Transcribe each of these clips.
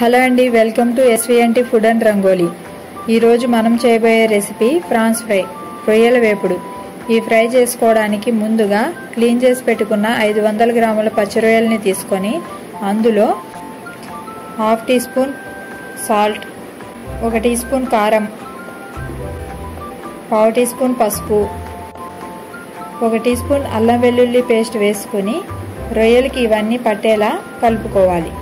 hello అండి welcome to SVNT food and rangoli ఈరోజు మనం చేయబోయే రెసిపీ ఫ్రాన్స్ ఫ్రై రొయ్యల వేపుడు ఈ ఫ్రై చేసుకోవడానికి ముందుగా క్లీన్ చేసి పెట్టుకున్న ఐదు వందల గ్రాముల పచ్చి రొయ్యల్ని తీసుకొని అందులో హాఫ్ టీ స్పూన్ సాల్ట్ ఒక టీ స్పూన్ కారం పావు టీ స్పూన్ పసుపు ఒక టీ స్పూన్ అల్లం వెల్లుల్లి పేస్ట్ వేసుకుని రొయ్యలకి ఇవన్నీ పట్టేలా కలుపుకోవాలి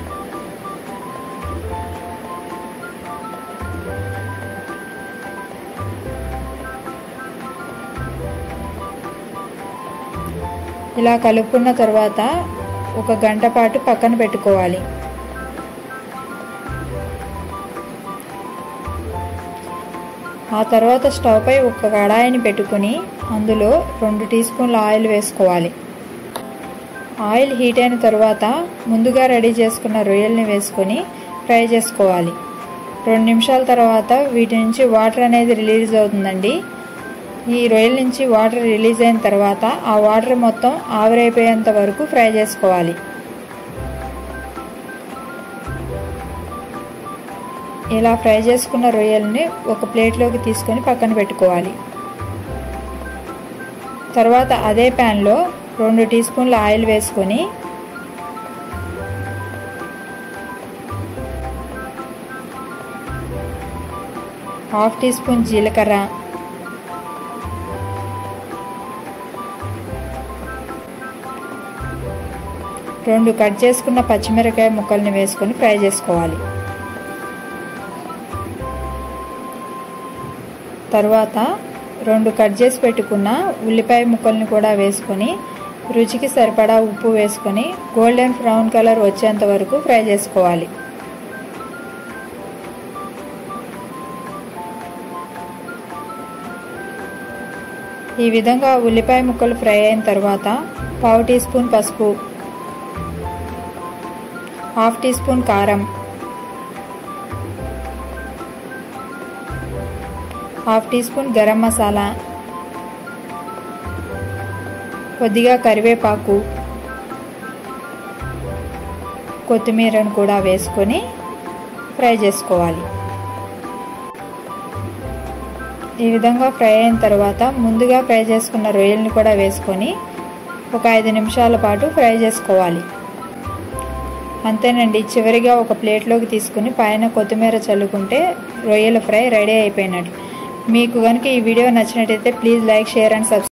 ఇలా కలుపుకున్న తర్వాత ఒక గంట పాటు పక్కన పెట్టుకోవాలి ఆ తర్వాత స్టవ్ పై ఒక కడాయిని పెట్టుకుని అందులో రెండు టీ స్పూన్ల ఆయిల్ వేసుకోవాలి ఆయిల్ హీట్ అయిన తర్వాత ముందుగా రెడీ చేసుకున్న రొయ్యల్ని వేసుకొని ఫ్రై చేసుకోవాలి రెండు నిమిషాల తర్వాత వీటి నుంచి వాటర్ అనేది రిలీజ్ అవుతుందండి ఈ రొయ్యల నుంచి వాటర్ రిలీజ్ అయిన తర్వాత ఆ వాటర్ మొత్తం ఆవిరైపోయేంత వరకు ఫ్రై చేసుకోవాలి ఇలా ఫ్రై చేసుకున్న రొయ్యల్ని ఒక ప్లేట్లోకి తీసుకొని పక్కన పెట్టుకోవాలి తర్వాత అదే ప్యాన్లో రెండు టీ స్పూన్ల ఆయిల్ వేసుకొని హాఫ్ టీ స్పూన్ జీలకర్ర రెండు కట్ చేసుకున్న పచ్చిమిరకాయ ముక్కల్ని వేసుకొని ఫ్రై చేసుకోవాలి తర్వాత రెండు కట్ చేసి పెట్టుకున్న ఉల్లిపాయ ముక్కల్ని కూడా వేసుకొని రుచికి సరిపడా ఉప్పు వేసుకొని గోల్డెన్ బ్రౌన్ కలర్ వచ్చేంత వరకు ఫ్రై చేసుకోవాలి ఈ విధంగా ఉల్లిపాయ ముక్కలు ఫ్రై అయిన తర్వాత పావు టీ స్పూన్ పసుపు హాఫ్ టీ స్పూన్ కారం half teaspoon garam masala కొద్దిగా కరివేపాకు కొత్తిమీరను కూడా వేసుకొని ఫ్రై చేసుకోవాలి ఈ విధంగా ఫ్రై అయిన తర్వాత ముందుగా ఫ్రై చేసుకున్న రొయ్యల్ని కూడా వేసుకొని ఒక ఐదు నిమిషాల పాటు ఫ్రై చేసుకోవాలి అంతేనండి చివరిగా ఒక ప్లేట్లోకి తీసుకుని పైన కొత్తిమీర చల్లుకుంటే రొయ్యల ఫ్రై రెడీ అయిపోయినట్లు మీకు కనుక ఈ వీడియో నచ్చినట్టయితే please like share and subscribe